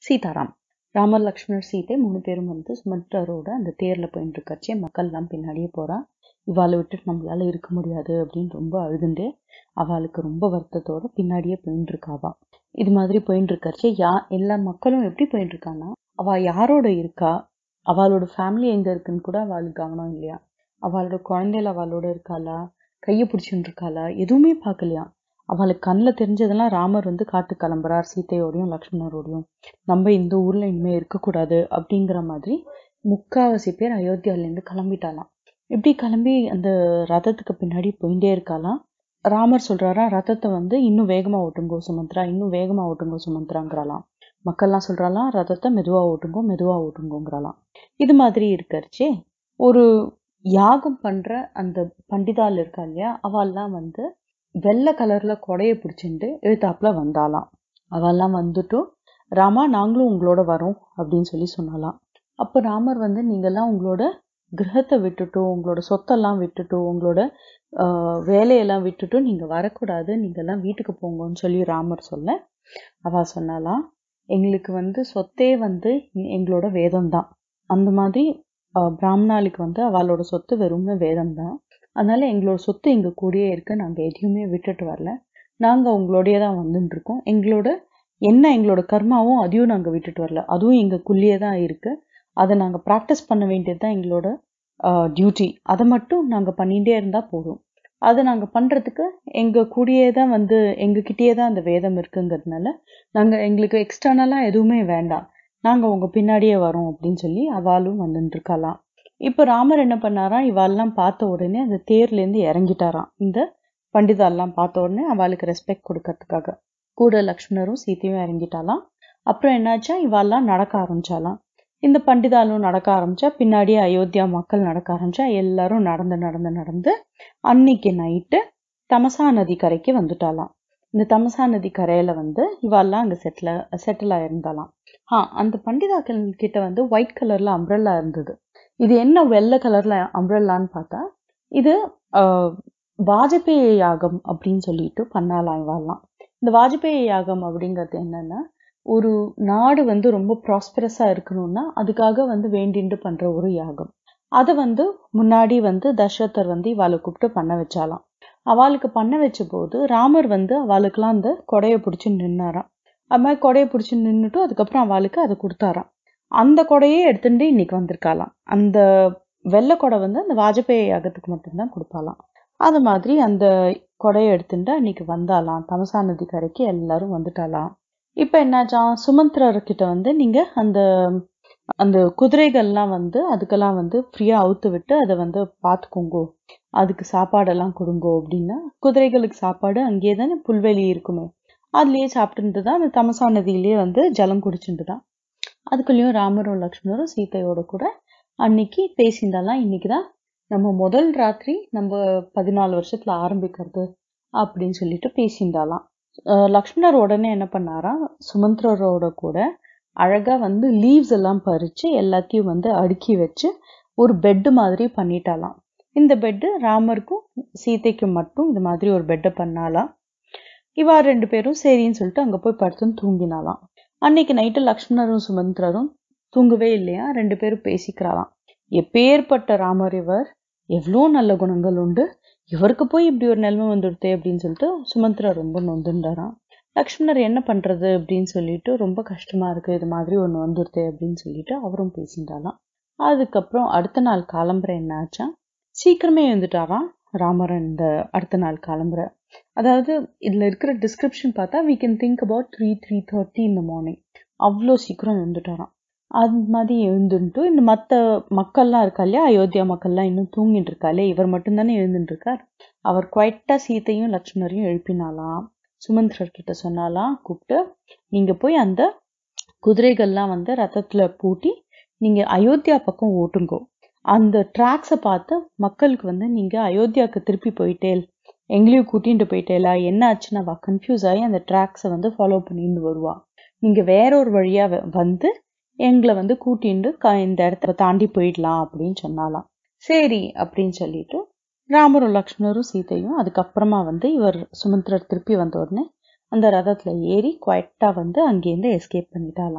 சீதாராம் ராமர் லக்ஷ்மணர் சீதை மூணு பேரும் வந்து சுமத்ரரோட அந்த தேர்ல போயிட்டு இருக்கச்சே மக்கள்லாம் பின்னாடியே போறா இவாளை விட்டுட்டு நம்மளால இருக்க முடியாது அப்படின்னு ரொம்ப அழுதுண்டு அவளுக்கு ரொம்ப வருத்தத்தோட பின்னாடியே போயிட்டு இருக்காவா இது மாதிரி போயிட்டு இருக்கச்சே யா எல்லா மக்களும் எப்படி போயிட்டு இருக்கான்னா அவ யாரோட இருக்கா அவளோட ஃபேமிலி எங்க இருக்குன்னு கூட அவளுக்கு கவனம் இல்லையா அவளோட குழந்தைல அவளோட இருக்காளா கையை பிடிச்சுட்டு இருக்காளா எதுவுமே பார்க்கலையா அவளுக்கு கண்ணில் தெரிஞ்சதெல்லாம் ராமர் வந்து காட்டு கிளம்புறார் சீத்தையோடையும் லக்ஷ்மணரோடையும் நம்ம இந்த ஊர்ல இனிமே இருக்கக்கூடாது அப்படிங்கிற மாதிரி முக்காவாசி பேர் அயோத்தியாலேருந்து கிளம்பிட்டாலாம் இப்படி கிளம்பி அந்த ரதத்துக்கு பின்னாடி போயிட்டே இருக்காளாம் ராமர் சொல்றாரா ரதத்தை வந்து இன்னும் வேகமா ஓட்டுங்கோ சுமந்த்ரா இன்னும் வேகமா ஓட்டுங்கோ சுமந்த்ராங்கிறாளாம் மக்கள்லாம் சொல்றாளாம் ரதத்தை மெதுவா ஓட்டுங்கோ மெதுவா ஓட்டுங்கோங்கிறாளாம் இது மாதிரி இருக்கறச்சே ஒரு யாகம் பண்ற அந்த பண்டிதால் இருக்கா இல்லையா அவெல்லாம் வந்து வெள்ளை கலர்ல கொடைய பிடிச்சிட்டு எழுத்தாப்புல வந்தாலாம் அவெல்லாம் வந்துட்டும் ராமா நாங்களும் உங்களோட வரோம் அப்படின்னு சொல்லி சொன்னாலாம் அப்போ ராமர் வந்து நீங்கெல்லாம் உங்களோட கிரகத்தை விட்டுட்டும் உங்களோட சொத்தெல்லாம் விட்டுட்டும் உங்களோட ஆஹ், வேலையெல்லாம் விட்டுட்டும் நீங்க வரக்கூடாது நீங்கெல்லாம் வீட்டுக்கு போங்கன்னு சொல்லி ராமர் சொல்ல அவ சொன்னாலாம் எங்களுக்கு வந்து சொத்தே வந்து எங்களோட வேதம் தான் அந்த மாதிரி ஆஹ், பிராமணாளுக்கு வந்து அவளோட சொத்து வெறுமே வேதம் தான் அதனால எங்களோட சொத்து எங்க கூடயே இருக்கு நாங்க எதையுமே விட்டுட்டு வரல நாங்க உங்களோடயே தான் வந்துட்டு இருக்கோம் எங்களோட என்ன எங்களோட கர்மாவும் அதையும் நாங்க விட்டுட்டு வரல அதுவும் எங்களுக்குள்ளேயே தான் இருக்கு அதை நாங்க ப்ராக்டிஸ் பண்ண வேண்டியது தான் எங்களோட டியூட்டி அதை மட்டும் நாங்க பண்ணிட்டே இருந்தா போதும் அதை நாங்க பண்றதுக்கு எங்க கூடயே தான் வந்து எங்க கிட்டயே தான் அந்த வேதம் இருக்குங்கிறதுனால நாங்க எங்களுக்கு எக்ஸ்டர்னலா எதுவுமே வேண்டாம் நாங்க உங்க பின்னாடியே வரோம் அப்படின்னு சொல்லி அவளும் வந்துட்டு இருக்கலாம் இப்ப ராமர் என்ன பண்ணாராம் இவாளெல்லாம் பார்த்த உடனே அந்த தேர்ல இருந்து இறங்கிட்டாராம் இந்த பண்டிதாலாம் பார்த்த உடனே அவளுக்கு ரெஸ்பெக்ட் கொடுக்கறதுக்காக கூட லக்ஷ்மணரும் சீதையும் இறங்கிட்டாலாம் அப்புறம் என்னாச்சா இவாள்லாம் நடக்க ஆரம்பிச்சாலாம் இந்த பண்டிதாலும் நடக்க ஆரம்பிச்சா பின்னாடியே அயோத்தியா மக்கள் நடக்க ஆரம்பிச்சா எல்லாரும் நடந்து நடந்து நடந்து அன்னைக்கு நைட்டு தமசா நதி கரைக்கு வந்துட்டாலாம் இந்த தமசா நதி கரையில வந்து இவாள்லாம் அங்க செட்டில் செட்டில் ஆயிருந்தாலாம் ஆ அந்த பண்டிதாக்கள் கிட்ட வந்து ஒயிட் கலர்ல அம்ப்ரெல்லா இருந்தது இது என்ன வெள்ளை கலர்ல அம்ப்ரெல்லான்னு பார்த்தா இது ஆஹ், வாஜபேய யாகம் அப்படின்னு சொல்லிட்டு பண்ணலாம் இவாள்லாம் இந்த வாஜபேய யாகம் அப்படிங்கிறது என்னன்னா ஒரு நாடு வந்து ரொம்ப ப்ராஸ்பரஸா இருக்கணும்னா அதுக்காக வந்து வேண்டிண்டு பண்ற ஒரு யாகம் அதை வந்து முன்னாடி வந்து தசரதர் வந்து இவாளை கூப்பிட்டு பண்ண வச்சாலாம் அவளுக்கு பண்ண வச்ச போது ராமர் வந்து அவளுக்கெல்லாம் அந்த கொடையை பிடிச்சி நின்னாராம் அது மாதிரி கொடையை பிடிச்சி நின்னுட்டு அதுக்கப்புறம் அவளுக்கு அதை கொடுத்தாராம் அந்த கொடையே எடுத்துட்டு இன்னைக்கு வந்திருக்காளாம் அந்த வெள்ளை கொடை வந்து அந்த வாஜபேயி யாகத்துக்கு மட்டும்தான் கொடுப்பாளாம் அது மாதிரி அந்த கொடையை எடுத்துட்டு அன்னைக்கு வந்தாலாம் தமசா நதி கரைக்கு எல்லாரும் வந்துட்டாலாம் இப்ப என்னாச்சாம் சுமந்திரர்கிட்ட வந்து நீங்க அந்த அந்த குதிரைகள்லாம் வந்து அதுக்கெல்லாம் வந்து ஃப்ரீயா அவுத்து விட்டு அதை வந்து பார்த்துக்கோங்கோ அதுக்கு சாப்பாடெல்லாம் கொடுங்கோ அப்படின்னா குதிரைகளுக்கு சாப்பாடு அங்கேயே தானே புல்வெளி இருக்குமே அதுலயே சாப்பிட்டு தான் அந்த தமசா நதியிலேயே வந்து ஜலம் குடிச்சுட்டு தான் அதுக்குள்ளேயும் ராமரும் லக்ஷ்மணரும் சீதையோட கூட அன்னைக்கு பேசியிருந்தாலாம் இன்னைக்குதான் நம்ம முதல் ராத்திரி நம்ம பதினாலு வருஷத்துல ஆரம்பிக்கிறது அப்படின்னு சொல்லிட்டு பேசியிருந்தாலாம் அஹ் லக்ஷ்மணர் உடனே என்ன பண்ணாராம் சுமந்திரரோட கூட அழகா வந்து லீவ்ஸ் எல்லாம் பறிச்சு எல்லாத்தையும் வந்து அடுக்கி வச்சு ஒரு பெட்டு மாதிரி பண்ணிட்டாலாம் இந்த பெட்டு ராமருக்கும் சீதைக்கும் மட்டும் இந்த மாதிரி ஒரு பெட்டை பண்ணாலாம் இவா ரெண்டு பேரும் சரின்னு சொல்லிட்டு அங்க போய் படுத்துன்னு தூங்கினாலாம் அன்னைக்கு நைட்டு லக்ஷ்மணரும் சுமந்திரரும் தூங்கவே இல்லையா ரெண்டு பேரும் பேசிக்கிறாளாம் எப்பேற்பட்ட ராமர் இவர் எவ்வளோ நல்ல குணங்கள் உண்டு இவருக்கு போய் இப்படி ஒரு நிலைமை வந்துடுதே அப்படின்னு சொல்லிட்டு சுமந்திரா ரொம்ப நொந்துண்டாராம் லக்ஷ்மணர் என்ன பண்றது அப்படின்னு சொல்லிட்டு ரொம்ப கஷ்டமா இருக்கு இது மாதிரி ஒண்ணு வந்துடுதே அப்படின்னு சொல்லிட்டு அவரும் பேசிட்டாராம் அதுக்கப்புறம் அடுத்த நாள் காலம்புற என்ன ஆச்சா சீக்கிரமே எழுந்துட்டாராம் ராமர் இந்த அடுத்த நாள் காலம்புற அதாவது இதுல இருக்கிற டிஸ்கிரிப்ஷன் பார்த்தா we can think about three three thirty இந்த மார்னிங் அவ்வளோ சீக்கிரம் எழுந்துட்டாராம் அது மாதிரி எழுந்துட்டு இந்த மற்ற மக்கள்லாம் இருக்கா இல்லையா அயோத்தியா மக்கள்லாம் இன்னும் தூங்கிட்டு இருக்காளே இவர் மட்டும்தானே எழுந்துட்டு இருக்கார் அவர் குவைட்டா சீத்தையும் லக்ஷ்மணரையும் எழுப்பினாலாம் சுமந்திரர் கிட்ட சொன்னாலாம் கூப்பிட்டு நீங்க போய் அந்த குதிரைகள்லாம் வந்து ரதத்துல பூட்டி நீங்க அயோத்தியா பக்கம் ஓட்டுங்கோ அந்த ட்ராக்ஸை பார்த்து மக்களுக்கு வந்து நீங்க அயோத்தியாவுக்கு திருப்பி போயிட்டேல் எங்களையும் கூட்டிட்டு போயிட்டேலா என்ன ஆச்சுன்னா அவ கன்ஃபியூஸ் ஆகி அந்த ட்ராக்ஸை வந்து ஃபாலோ பண்ணிட்டு வருவா நீங்க வேற ஒரு வழியா வ- வந்து எங்களை வந்து கூட்டிட்டு க- இந்த இடத்த தாண்டி போயிடலாம் அப்படின்னு சொன்னாலாம் சரி அப்படின்னு சொல்லிட்டு ராமரும் லக்ஷ்மணரும் சீதையும் அதுக்கப்புறமா வந்து இவர் சுமந்திரர் திருப்பி வந்த உடனே அந்த ரதத்துல ஏறி குவைட்டா வந்து அங்கேருந்து எஸ்கேப் பண்ணிட்டாலாம்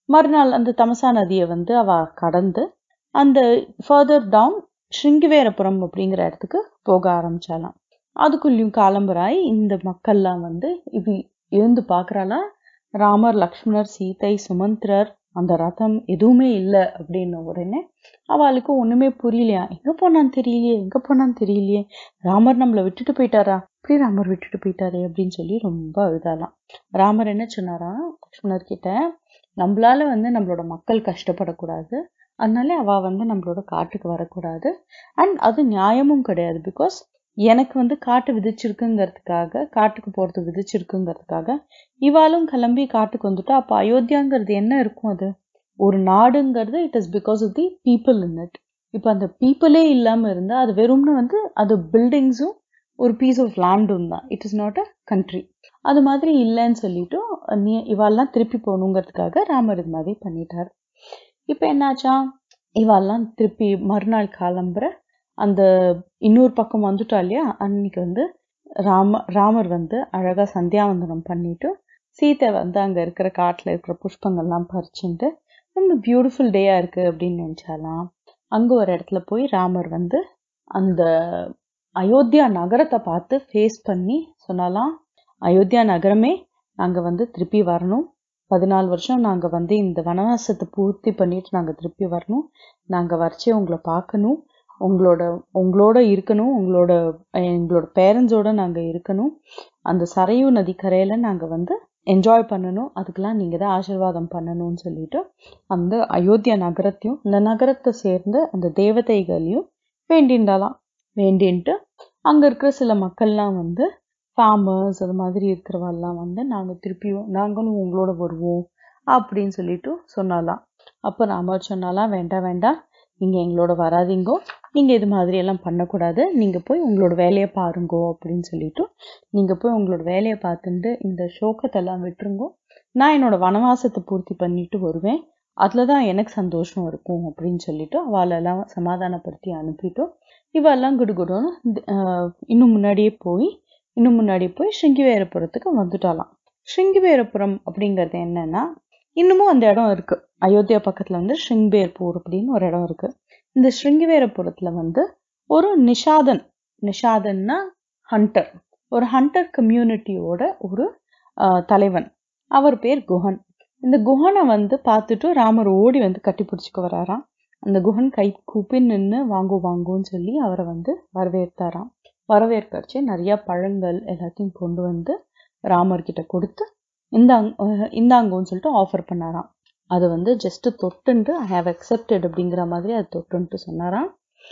மறுநாள் அந்த தமசா நதியை வந்து அவ கடந்து அந்த ஃபர்தர் டவுன் ஸ்ருங்கிவேரபுரம் அப்படிங்கிற இடத்துக்கு போக ஆரம்பிச்சாலாம் அதுக்குள்ளேயும் காலம்பராய் இந்த மக்கள்லாம் வந்து இப்படி எழுந்து பார்க்கறாளா ராமர் லக்ஷ்மணர் சீதை சுமந்திரர் அந்த ரதம் எதுவுமே இல்லை அப்படின்ன உடனே அவளுக்கு ஒண்ணுமே புரியலையா எங்க போனான்னு தெரியலையே எங்க போனான்னு தெரியலையே ராமர் நம்மளை விட்டுட்டு போயிட்டாரா அப்படி ராமர் விட்டுட்டு போயிட்டாரே அப்படின்னு சொல்லி ரொம்ப அழுதாலாம் ராமர் என்ன சொன்னாரா லக்ஷ்மணர் கிட்ட நம்மளால வந்து நம்மளோட மக்கள் கஷ்டப்படக்கூடாது அதனால அவ வந்து நம்மளோட காட்டுக்கு வரக்கூடாது அண்ட் அது நியாயமும் கிடையாது பிகாஸ் எனக்கு வந்து காட்டு விதிச்சிருக்குங்கிறதுக்காக காட்டுக்கு போறது விதிச்சிருக்குங்கிறதுக்காக இவாளும் கிளம்பி காட்டுக்கு வந்துட்டா அப்ப அயோத்தியாங்கிறது என்ன இருக்கும் அது ஒரு நாடுங்கிறது it is because of the people in it இப்போ அந்த பீப்புளே இல்லாம இருந்தா அது வெறும்னு வந்து அது பில்டிங்ஸும் ஒரு பீஸ் ஆஃப் லேண்டும் தான் it is not a country அது மாதிரி இல்லைன்னு சொல்லிட்டு நீ இவாள்லாம் திருப்பி போகணுங்கிறதுக்காக ராமர் இது மாதிரி பண்ணிட்டார் இப்போ என்னாச்சா இவாள்லாம் திருப்பி மறுநாள் காலம்புற அந்த இன்னொரு பக்கம் வந்துட்டா இல்லையா அன்னைக்கு வந்து ராம ராமர் வந்து அழகா சந்தியாவந்தனம் பண்ணிட்டு சீதை வந்து அங்க இருக்கிற காட்டுல இருக்கிற புஷ்பங்கள்லாம் பறிச்சுட்டு ரொம்ப பியூட்டிஃபுல் டேயா இருக்கு அப்படின்னு நினைச்சாலாம் அங்க ஒரு இடத்துல போய் ராமர் வந்து அந்த அயோத்தியா நகரத்தை பார்த்து ஃபேஸ் பண்ணி சொன்னாலாம் அயோத்தியா நகரமே நாங்க வந்து திருப்பி வரணும் பதினாலு வருஷம் நாங்க வந்து இந்த வனவாசத்தை பூர்த்தி பண்ணிட்டு நாங்க திருப்பி வரணும் நாங்க வரைச்சே உங்களை பார்க்கணும் உங்களோட உங்களோட இருக்கணும் உங்களோட எங்களோட பேரண்ட்ஸோட நாங்க இருக்கணும் அந்த சரையு நதி கரையில நாங்க வந்து என்ஜாய் பண்ணணும் அதுக்கெல்லாம் நீங்க தான் ஆசீர்வாதம் பண்ணணும்னு சொல்லிட்டு அந்த அயோத்தியா நகரத்தையும் இந்த நகரத்தை சேர்ந்த அந்த தேவதைகளையும் வேண்டிண்டாலாம் வேண்டின்ட்டு அங்க இருக்கிற சில மக்கள்லாம் வந்து ஃபார்மர்ஸ் அது மாதிரி இருக்கிறவெல்லாம் வந்து நாங்க திருப்பியும் நாங்களும் உங்களோட வருவோம் அப்படின்னு சொல்லிட்டு சொன்னாலாம் அப்போ ராமர் சொன்னாலாம் வேண்டாம் வேண்டாம் நீங்க எங்களோட வராதீங்கோ நீங்க இது மாதிரி எல்லாம் பண்ணக்கூடாது நீங்க போய் உங்களோட வேலையை பாருங்கோ அப்படின்னு சொல்லிட்டு நீங்க போய் உங்களோட வேலையை பார்த்துட்டு இந்த சோகத்தெல்லாம் விட்டுருங்கோ நான் என்னோட வனவாசத்தை பூர்த்தி பண்ணிட்டு வருவேன் அதுல தான் எனக்கு சந்தோஷம் இருக்கும் அப்படின்னு சொல்லிட்டு அவளெல்லாம் சமாதானப்படுத்தி அனுப்பிட்டு இவெல்லாம் குடுகுடுன்னு ஆஹ் இன்னும் முன்னாடியே போய் இன்னும் முன்னாடி போய் ஸ்ருங்கிவேரபுரத்துக்கு வந்துட்டாலாம் ஸ்ருங்கிவேரபுரம் அப்படிங்கிறது என்னன்னா இன்னமும் அந்த இடம் இருக்கு அயோத்தியா பக்கத்துல வந்து ஸ்ருங்பேர்பூர் அப்படின்னு ஒரு இடம் இருக்கு இந்த ஸ்ருங்கிவேரபுரத்துல வந்து ஒரு நிஷாதன் நிஷாதன்னா ஹண்டர் ஒரு ஹண்டர் கம்யூனிட்டியோட ஒரு ஆஹ், தலைவன் அவர் பேர் குஹன் இந்த குஹனை வந்து பார்த்துட்டு ராமர் ஓடி வந்து கட்டி பிடிச்சிக்க வராராம் அந்த குஹன் கை கூப்பி நின்று வாங்கோ வாங்கோன்னு சொல்லி அவரை வந்து வரவேற்றாராம் வரவேற்கச்சு நிறைய பழங்கள் எல்லாத்தையும் கொண்டு வந்து ராமர் கிட்ட கொடுத்து இந்தாங் அஹ் இந்தாங்கோன்னு சொல்லிட்டு ஆஃபர் பண்ணாராம் அது வந்து ஜஸ்ட் தொட்டுன்ட்டு ஐ ஹாவ் அக்செப்டட் அப்படிங்கிற மாதிரி அது தொட்டுன்ட்டு சொன்னாராம்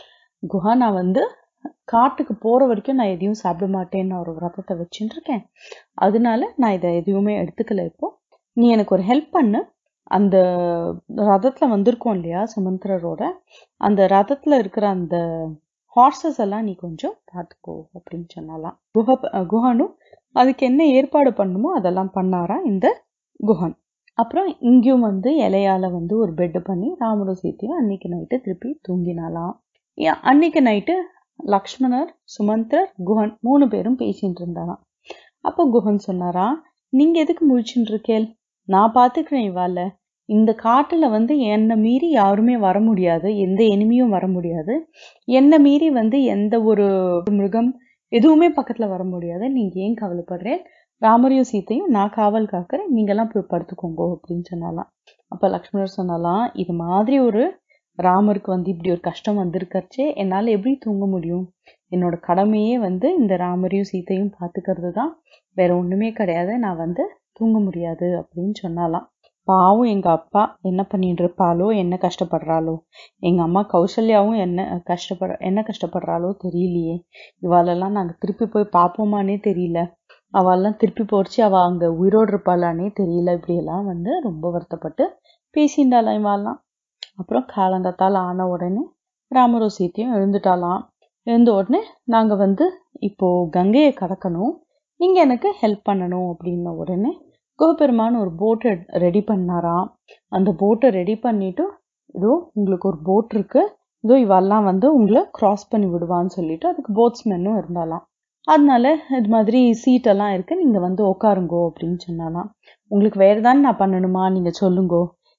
குஹா நான் வந்து காட்டுக்கு போற வரைக்கும் நான் எதையும் சாப்பிட மாட்டேன்னு ஒரு விரதத்தை வச்சுட்டு இருக்கேன் அதனால நான் இதை எதுவுமே எடுத்துக்கல இப்போ நீ எனக்கு ஒரு ஹெல்ப் பண்ணு அந்த ரதத்துல வந்திருக்கோம் இல்லையா சுமந்திரரோட அந்த ரதத்துல இருக்கிற அந்த ஹார்சஸ் எல்லாம் நீ கொஞ்சம் பார்த்துக்கோ அப்படின்னு சொன்னாலாம் குஹ குஹனும் அதுக்கு என்ன ஏற்பாடு பண்ணுமோ அதெல்லாம் பண்ணாராம் இந்த குஹன் அப்புறம் இங்கேயும் வந்து இலையால வந்து ஒரு பெட் பண்ணி ராமரும் சீத்தையும் அன்னைக்கு நைட்டு திருப்பி தூங்கினாலாம் யா- அன்னைக்கு நைட்டு லக்ஷ்மணர் சுமந்திரர் குஹன் மூணு பேரும் பேசிட்டு இருந்தாராம் அப்போ குஹன் சொன்னாராம் நீங்க எதுக்கு முழிச்சுட்டு இருக்கேள் நான் பாத்துக்கிறேன் இவால இந்த காட்டுல வந்து என்னை மீறி யாருமே வர முடியாது எந்த எனிமியும் வர முடியாது என்னை மீறி வந்து எந்த ஒரு மிருகம் எதுவுமே பக்கத்துல வர முடியாது நீங்க ஏன் கவலைப்படுறேன் ராமரையும் சீத்தையும் நான் காவல் காக்கிறேன் நீங்கெல்லாம் போய் படுத்துக்கோங்க அப்படின்னு சொன்னாலாம் அப்ப லக்ஷ்மணர் சொன்னாலாம் இது மாதிரி ஒரு ராமருக்கு வந்து இப்படி ஒரு கஷ்டம் வந்திருக்கச்சே என்னால எப்படி தூங்க முடியும் என்னோட கடமையே வந்து இந்த ராமரையும் சீத்தையும் பாத்துக்கிறது தான் வேற ஒண்ணுமே கிடையாது நான் வந்து தூங்க முடியாது அப்படின்னு சொன்னாலாம் பாவம் எங்க அப்பா என்ன பண்ணிட்டு இருப்பாளோ என்ன கஷ்டப்படுறாளோ எங்க அம்மா கௌசல்யாவும் என்ன கஷ்டப்பட என்ன கஷ்டப்படுறாளோ தெரியலையே இவாளெல்லாம் நாங்க திருப்பி போய் பார்ப்போமானே தெரியல அவெல்லாம் திருப்பி போச்சு அவ அங்க உயிரோடு இருப்பாளானே தெரியல இப்படியெல்லாம் வந்து ரொம்ப வருத்தப்பட்டு பேசிண்டாளாம் இவாள்லாம் அப்புறம் காலங்கத்தால் ஆன உடனே ராமரும் சீத்தையும் எழுந்துட்டாலாம் எழுந்த உடனே நாங்க வந்து இப்போ கங்கையை கடக்கணும் நீங்க எனக்கு ஹெல்ப் பண்ணணும் அப்படின்ன உடனே கோபெருமான் ஒரு போட்டை ரெடி பண்ணாராம் அந்த போட்டை ரெடி பண்ணிட்டு இதோ உங்களுக்கு ஒரு போட் இருக்கு இதோ இவெல்லாம் வந்து உங்களை கிராஸ் பண்ணி விடுவான்னு சொல்லிட்டு அதுக்கு போட்ஸ்மேனும் இருந்தாலாம் அதனால இது மாதிரி சீட்டெல்லாம் இருக்கு நீங்க வந்து உட்காருங்கோ அப்படின்னு சொன்னாலாம் உங்களுக்கு வேற ஏதாவது நான் பண்ணணுமா நீங்க சொல்லுங்கோ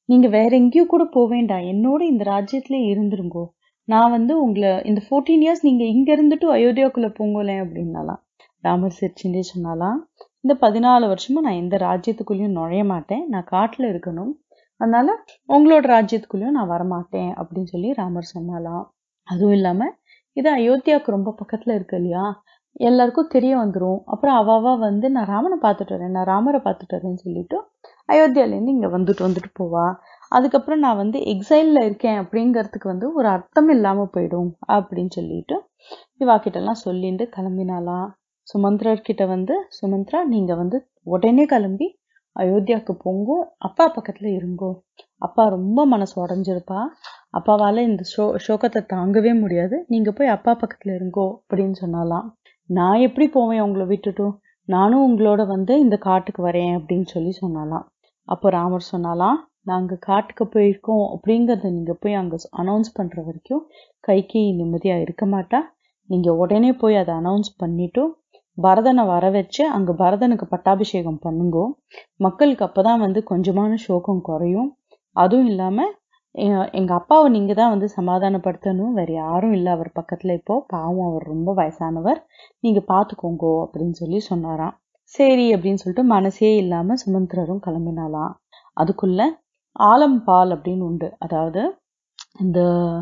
நீங்க வேற எங்கேயும் கூட போக வேண்டாம் என்னோட இந்த ராஜ்யத்திலே இருந்துருங்கோ நான் வந்து உங்களை இந்த ஃபோர்டீன் இயர்ஸ் நீங்க இங்க இருந்துட்டு அயோத்தியாக்குள்ள போங்கலேன் அப்படின்னாலாம் ராமர் சிரிச்சுட்டே சொன்னாலாம் இந்த பதினாலு வருஷமும் நான் எந்த ராஜ்யத்துக்குள்ளேயும் நுழைய மாட்டேன் நான் காட்டுல இருக்கணும் அதனால உங்களோட ராஜ்யத்துக்குள்ளேயும் நான் வரமாட்டேன் அப்படின்னு சொல்லி ராமர் சொன்னாலாம் அதுவும் இல்லாம இது அயோத்தியாவுக்கு ரொம்ப பக்கத்துல இருக்கு இல்லையா எல்லாருக்கும் தெரிய வந்துரும் அப்புறம் அவாவா வந்து நான் ராமனை பார்த்துட்டு வரேன் நான் ராமரை பார்த்துட்டு வரேன்னு சொல்லிட்டு அயோத்தியாலேருந்து இங்க வந்துட்டு வந்துட்டு போவா அதுக்கப்புறம் நான் வந்து எக்ஸைல்ல இருக்கேன் அப்படிங்கிறதுக்கு வந்து ஒரு அர்த்தம் இல்லாம போயிடும் அப்படின்னு சொல்லிட்டு இவா கிட்டலாம் சொல்லிட்டு கிளம்பினாலாம் சுமந்திரர் கிட்ட வந்து சுமந்திரா நீங்க வந்து உடனே கிளம்பி அயோத்தியாவுக்கு போங்கோ அப்பா பக்கத்துல இருங்கோ அப்பா ரொம்ப மனசு உடஞ்சிருப்பா அப்பாவால இந்த சோ சோகத்தை தாங்கவே முடியாது நீங்க போய் அப்பா பக்கத்துல இருங்கோ அப்படின்னு சொன்னாலாம் நான் எப்படி போவேன் உங்களை விட்டுட்டும் நானும் உங்களோட வந்து இந்த காட்டுக்கு வரேன் அப்படின்னு சொல்லி சொன்னாலாம் அப்போ ராமர் சொன்னாலாம் நாங்க காட்டுக்கு போயிருக்கோம் அப்படிங்கறத நீங்க போய் அங்க அனௌன்ஸ் பண்ற வரைக்கும் கைகி நிம்மதியா இருக்க மாட்டா நீங்க உடனே போய் அதை அனௌன்ஸ் பண்ணிட்டு பரதனை வர வச்சு அங்க பரதனுக்கு பட்டாபிஷேகம் பண்ணுங்கோ மக்களுக்கு அப்பதான் வந்து கொஞ்சமான சோகம் குறையும் அதுவும் இல்லாம எ- எங்க அப்பாவை நீங்க தான் வந்து சமாதானப்படுத்தணும் வேற யாரும் இல்ல அவர் பக்கத்துல இப்போ பாவம் அவர் ரொம்ப வயசானவர் நீங்க பாத்துக்கோங்கோ அப்படின்னு சொல்லி சொன்னாராம் சரி அப்படின்னு சொல்லிட்டு மனசே இல்லாம சுமந்திரரும் கிளம்பினாலாம் அதுக்குள்ள ஆலம்பால் அப்படின்னு உண்டு அதாவது இந்த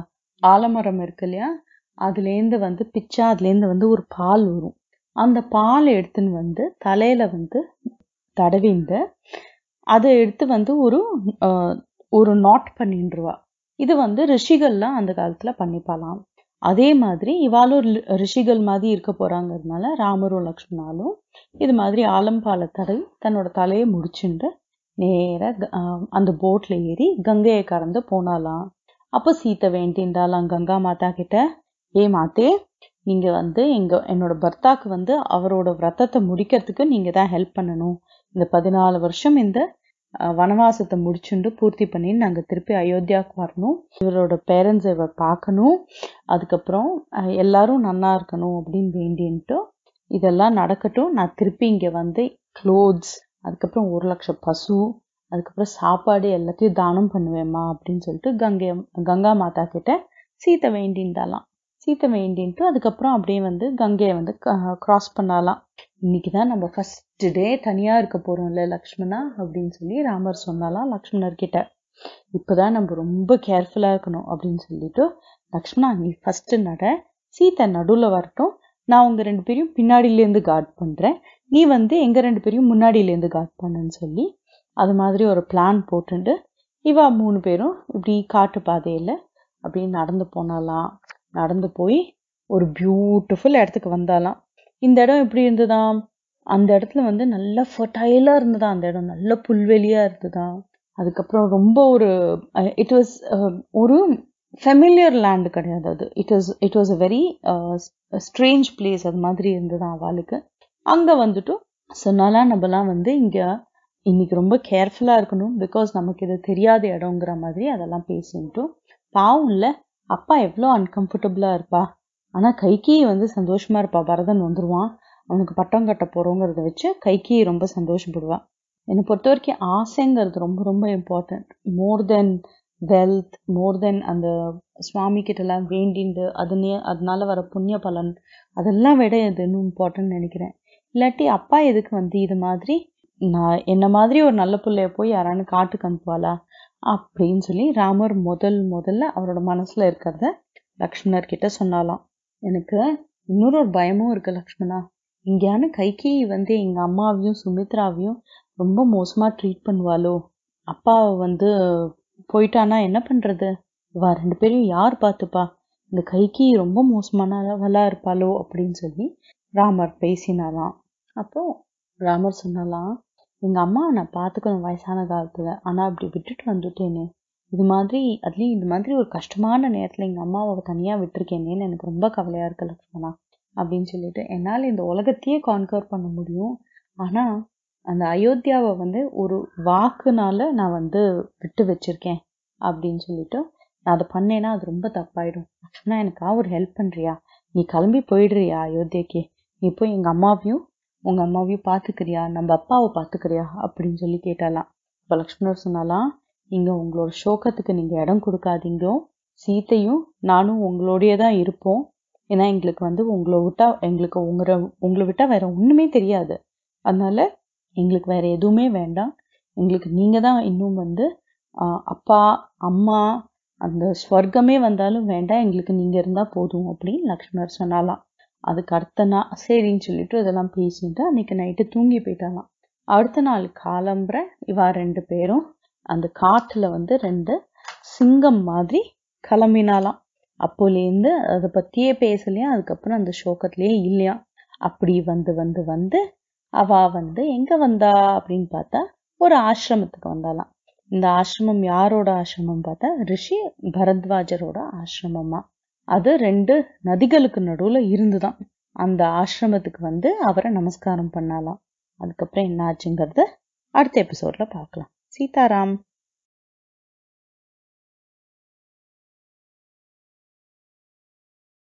ஆலமரம் இருக்கு இல்லையா அதுலேருந்து வந்து பிச்சா அதுலேருந்து வந்து ஒரு பால் வரும் அந்த பால் எடுத்துன்னு வந்து தலையில வந்து தடவிண்டு அதை எடுத்து வந்து ஒரு ஆஹ், ஒரு நாட் பண்ணின்றுவா இது வந்து ரிஷிகள்லாம் அந்த காலத்துல பண்ணிப்பாலாம் அதே மாதிரி இவாளும் ரி- ரிஷிகள் மாதிரி இருக்க போறாங்கிறதுனால ராமரும் லக்ஷ்மணாலும் இது மாதிரி ஆலம்பாலை தடவி தன்னோட தலையை முடிச்சுண்டு நேரா க- ஆஹ், அந்த போட்ல ஏறி கங்கையை கடந்து போனாலாம் அப்போ சீத்தை வேண்டின்றாலாம் கங்கா மாதா கிட்ட ஏ மாத்தே நீங்க வந்து எங்க என்னோட பர்த்தாக்கு வந்து அவரோட விரதத்தை முடிக்கிறதுக்கு நீங்க தான் ஹெல்ப் பண்ணணும் இந்த பதினாலு வருஷம் இந்த அஹ், வனவாசத்தை முடிச்சுண்டு பூர்த்தி பண்ணி நாங்க திருப்பி அயோத்தியாவுக்கு வரணும் இவரோட பேரண்ட்ஸ் இவர் பார்க்கணும் அதுக்கப்புறம் அஹ், எல்லாரும் நன்னா இருக்கணும் அப்படின்னு வேண்டின்ட்டு இதெல்லாம் நடக்கட்டும் நான் திருப்பி இங்க வந்து க்ளோத்ஸ் அதுக்கப்புறம் ஒரு லட்சம் பசு அதுக்கப்புறம் சாப்பாடு எல்லாத்தையும் தானம் பண்ணுவேம்மா அப்படின்னு சொல்லிட்டு கங்கை கங்கா மாதா கிட்ட சீத்தை வேண்டின்றாலாம் சீத்தை வேண்டின்ட்டு அதுக்கப்புறம் அப்படியே வந்து கங்கையை வந்து கிராஸ் பண்ணாலாம் இன்னைக்கு தான் நம்ம ஃபர்ஸ்ட் டே தனியா இருக்க போறோம்ல லக்ஷ்மணா அப்படின்னு சொல்லி ராமர் சொன்னாலாம் லக்ஷ்மணர் கிட்ட இப்பதான் நம்ம ரொம்ப கேர்ஃபுல்லா இருக்கணும் அப்படின்னு சொல்லிட்டு லக்ஷ்மணா நீ ஃபர்ஸ்ட் நட சீத்தை நடுவுல வரட்டும் நான் உங்க ரெண்டு பேரையும் பின்னாடில இருந்து கார்ட் பண்றேன் நீ வந்து எங்க ரெண்டு பேரையும் முன்னாடியில இருந்து கார்ட் பண்ணுன்னு சொல்லி அது மாதிரி ஒரு பிளான் போட்டுண்டு இவா மூணு பேரும் இப்படி காட்டு பாதையில அப்படி நடந்து போனாலாம் நடந்து போய் ஒரு பியூட்டிஃபுல் இடத்துக்கு வந்தாலாம் இந்த இடம் எப்படி இருந்ததாம் அந்த இடத்துல வந்து நல்ல ஃபர்டைலா இருந்ததா அந்த இடம் நல்ல புல்வெளியா இருந்ததாம் அதுக்கப்புறம் ரொம்ப ஒரு இட் வாஸ் ஒரு ஃபெமிலியர் லேண்ட் கிடையாது அது it was it was a very strange place அது மாதிரி இருந்ததா அவளுக்கு அங்க வந்துட்டு சொன்னாலாம் நம்மலாம் வந்து இங்க இன்னைக்கு ரொம்ப கேர்ஃபுல்லா இருக்கணும் பிகாஸ் நமக்கு இது தெரியாத இடங்கிற மாதிரி அதெல்லாம் பேசிட்டோம் பாவம் இல்ல அப்பா எவ்வளோ அன்கம்ஃபர்டபுளா இருப்பா ஆனா கைகி வந்து சந்தோஷமா இருப்பா பரதன் வந்துருவான் அவனுக்கு பட்டம் கட்ட போறோங்கிறத வச்சு கைகி ரொம்ப சந்தோஷப்படுவா என்னை பொறுத்த வரைக்கும் ஆசைங்கிறது ரொம்ப ரொம்ப இம்பார்ட்டன்ட் மோர் தென் வெல்த் மோர் தென் அந்த சுவாமி கிட்ட எல்லாம் வேண்டிண்டு அதுனே அதனால வர புண்ணிய பலன் அதெல்லாம் விட இது இன்னும் இம்பார்ட்டன்ட் நினைக்கிறேன் இல்லாட்டி அப்பா எதுக்கு வந்து இது மாதிரி நான் என்ன மாதிரி ஒரு நல்ல பிள்ளைய போய் யாரானு காட்டுக்கு அனுப்புவாளா அப்படின்னு சொல்லி ராமர் முதல் முதல்ல அவரோட மனசுல இருக்கிறத லக்ஷ்மணர் கிட்ட சொன்னாலாம் எனக்கு இன்னொரு ஒரு பயமும் இருக்கு லக்ஷ்மணா இங்கேயான கைகி வந்து எங்க அம்மாவையும் சுமித்ராவையும் ரொம்ப மோசமா ட்ரீட் பண்ணுவாளோ அப்பாவை வந்து போயிட்டானா என்ன பண்றது இவா ரெண்டு பேரையும் யார் பார்த்துப்பா இந்த கைகி ரொம்ப மோசமானவளா இருப்பாளோ அப்படின்னு சொல்லி ராமர் பேசினாலாம் அப்போ ராமர் சொன்னாலாம் எங்க அம்மாவை நான் பார்த்துக்கணும் வயசான காலத்துல ஆனா அப்படி விட்டுட்டு வந்துட்டேனே இது மாதிரி அதுலயும் இது மாதிரி ஒரு கஷ்டமான நேரத்துல எங்க அம்மாவை தனியா விட்டுருக்கேனேன்னு எனக்கு ரொம்ப கவலையா இருக்கு லக்ஷ்மணா அப்படின்னு சொல்லிட்டு என்னால இந்த உலகத்தையே கான்கர் பண்ண முடியும் ஆனா அந்த அயோத்தியாவை வந்து ஒரு வாக்குனால நான் வந்து விட்டு வச்சிருக்கேன் அப்படின்னு சொல்லிட்டு நான் அதை பண்ணேன்னா அது ரொம்ப தப்பாயிடும் லக்ஷ்மணா எனக்கா ஒரு ஹெல்ப் பண்றியா நீ கிளம்பி போயிடுறியா அயோத்தியாக்கு நீ போய் எங்க அம்மாவையும் உங்க அம்மாவையும் பாத்துக்கிறியா நம்ம அப்பாவை பாத்துக்கிறியா அப்படின்னு சொல்லி கேட்டாலாம் இப்ப லக்ஷ்மணர் சொன்னாலாம் இங்க உங்களோட சோகத்துக்கு நீங்க இடம் கொடுக்காதீங்க சீத்தையும் நானும் உங்களோடயே தான் இருப்போம் ஏன்னா எங்களுக்கு வந்து உங்களை விட்டா எங்களுக்கு உங்களை உங்களை விட்டா வேற ஒண்ணுமே தெரியாது அதனால எங்களுக்கு வேற எதுவுமே வேண்டாம் எங்களுக்கு நீங்க தான் இன்னும் வந்து ஆஹ், அப்பா அம்மா அந்த ஸ்வர்க்கமே வந்தாலும் வேண்டாம் எங்களுக்கு நீங்க இருந்தா போதும் அப்படின்னு லக்ஷ்மணர் சொன்னாலாம் அதுக்கு அடுத்த நாள் சரின்னு சொல்லிட்டு இதெல்லாம் பேசிட்டு அன்னைக்கு நைட்டு தூங்கி போயிட்டாலாம் அடுத்த நாள் காலம்புற இவா ரெண்டு பேரும் அந்த காட்டுல வந்து ரெண்டு சிங்கம் மாதிரி கிளம்பினாலாம் அப்போலேருந்து அதை பத்தியே பேசலையா அதுக்கப்புறம் அந்த சோகத்திலேயே இல்லையா அப்படி வந்து வந்து வந்து அவ வந்து எங்க வந்தா அப்படின்னு பார்த்தா ஒரு ஆசிரமத்துக்கு வந்தாலாம் இந்த ஆசிரமம் யாரோட ஆசிரமம் பார்த்தா ரிஷி பரத்வாஜரோட ஆசிரமமா அது ரெண்டு நதிகளுக்கு நடுவுல இருந்துதான் அந்த ஆசிரமத்துக்கு வந்து அவரை நமஸ்காரம் பண்ணாலாம் அதுக்கப்புறம் என்ன ஆச்சுங்கிறத அடுத்த எபிசோட்ல பார்க்கலாம் சீதாராம்